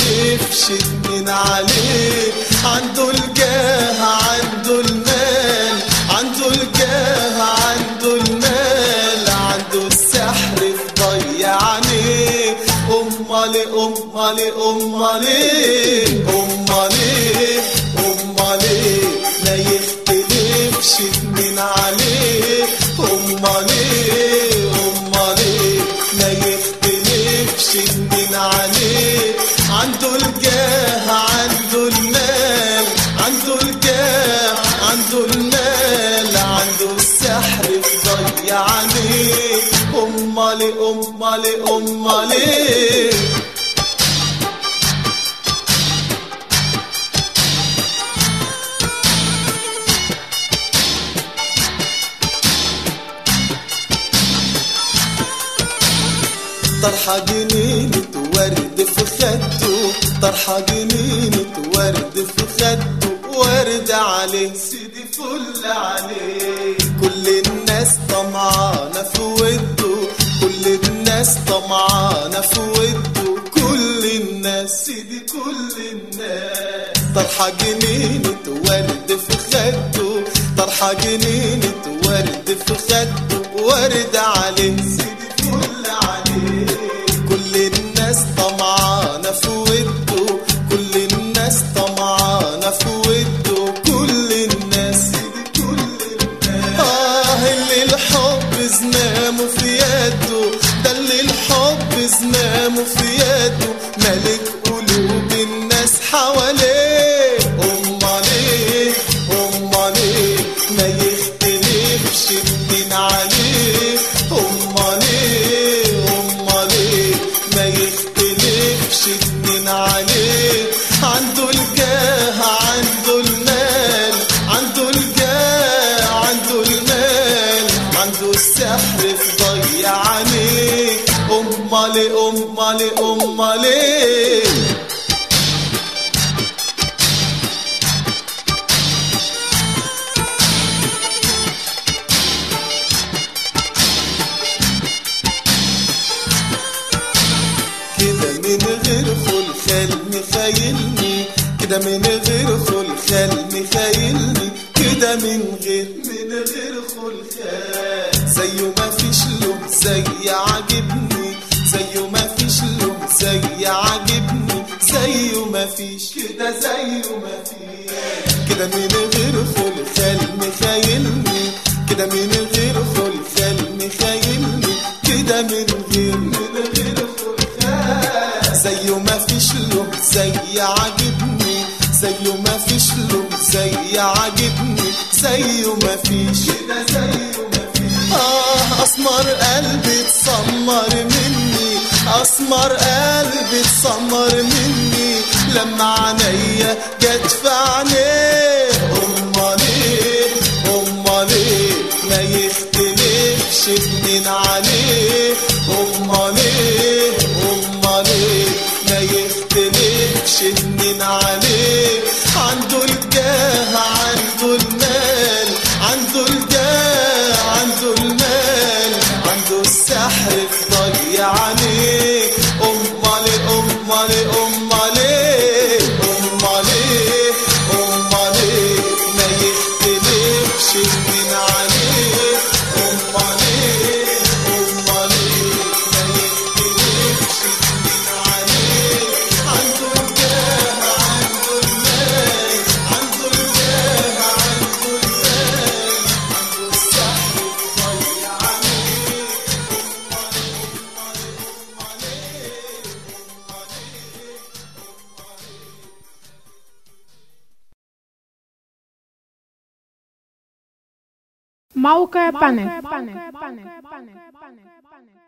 يختلفش اتنين عليه عنده الجاه عنده المال عنده الجاه عنده المال عنده السحر في ضيع عينيه امالي امالي امالي امالي امالي ما يختلفش اتنين عليه امالي امالي ما يختلفش اتنين عليه عنده الجاه عنده المال عنده الجاه عنده المال عنده السحر في ضيع عينيه امالي امالي امالي طرحة جنينة ورد في خده طرحة جنينة ورد في خده ورد عليه سيدي فل عليه كل الناس طمعانة في وده كل الناس طمعانة في وده كل الناس سيدي كل الناس طرحة جنينة ورد في خده طرحة جنينة ورد في خده ورد عليه سيدي فل عليه كل الناس طمعانة في وده كل الناس طمعانة في وده كل الناس كل الناس آه اللي الحب زنامه في يده ده اللي الحب زنامه في يده ملك قلوب الناس حواليه أمال ايه أمال ايه ما يختلفش اتنين عليه أمال ايه أمال ايه ما يختلفش اتنين عليه عنده الجاه عنده المال عنده الجاه عنده المال عنده السحر في ضيع عينيه أمال أمال أمال ايه كده من غير خلخال مخيلني كده من غير خلخال مخيلني كده من غير من غير خلخال زيه ما فيش له زي عاجبني زيه ما فيش له زي عاجبني زيه ما فيش كده زيه ما فيش كده من غير خلخال مخيلني كده من غير خلخال مخيلني كده من غير من غير خلخال زيه ما فيش له زي عاجبني زيه ما فيش له زي عاجبني زيه ما فيش كده زيه ما فيش اه اسمر قلبي اتسمر مني اسمر قلبي اتسمر مني لما عينيا جت في عينيه امال ايه امال ايه ما يختلفش اتنين عليه امال ايه امال ايه ما يختلفش اتنين عليه عنده الجاه عنده المال عنده الجاه عنده المال عنده السحر في ضيع عينيه امال امال امال ايه امال ايه امال ايه ما يختلفش اتنين عليه امال ايه امال ايه ما يختلفش اتنين عليه عنده الجاه عنده المال عنده الجاه عنده المال عنده السحر في ضيع عينيه موقع بانل